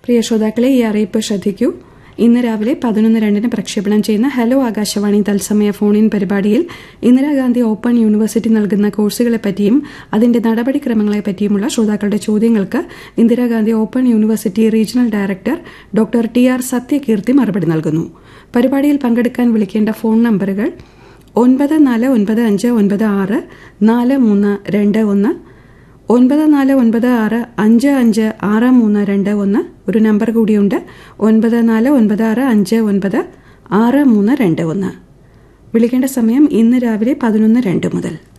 പ്രിയ ശ്രോതാക്കളെ ഈ അറിയിപ്പ് ശ്രദ്ധിക്കൂ ഇന്ന് രാവിലെ പതിനൊന്ന് രണ്ടിന് പ്രക്ഷേപണം ചെയ്യുന്ന ഹലോ ആകാശവാണി തത്സമയ ഫോൺ ഇൻ പരിപാടിയിൽ ഇന്ദിരാഗാന്ധി ഓപ്പൺ യൂണിവേഴ്സിറ്റി നൽകുന്ന കോഴ്സുകളെപ്പറ്റിയും അതിന്റെ നടപടിക്രമങ്ങളെപ്പറ്റിയുമുള്ള ശ്രോതാക്കളുടെ ചോദ്യങ്ങൾക്ക് Indira Gandhi open university regional director doctor T R Sathyakeerthi മറുപടി നൽകുന്നു പരിപാടിയിൽ പങ്കെടുക്കാൻ വിളിക്കേണ്ട ഫോൺ നമ്പറുകൾ ഒൻപത് നാല് ഒൻപത് അഞ്ച് ഒൻപത് ആറ് നാല് മൂന്ന് രണ്ട് ഒന്ന് ഒൻപത് നാല് ഒൻപത് ആറ് അഞ്ച് അഞ്ച് ആറ് മൂന്ന് രണ്ട് ഒന്ന് ഒരു നമ്പർ കൂടിയുണ്ട് ഒൻപത് നാല് ഒൻപത് ആറ് അഞ്ച് ഒൻപത് ആറ് മൂന്ന് രണ്ട് ഒന്ന് വിളിക്കേണ്ട സമയം ഇന്ന് രാവിലെ പതിനൊന്ന് രണ്ട് മുതൽ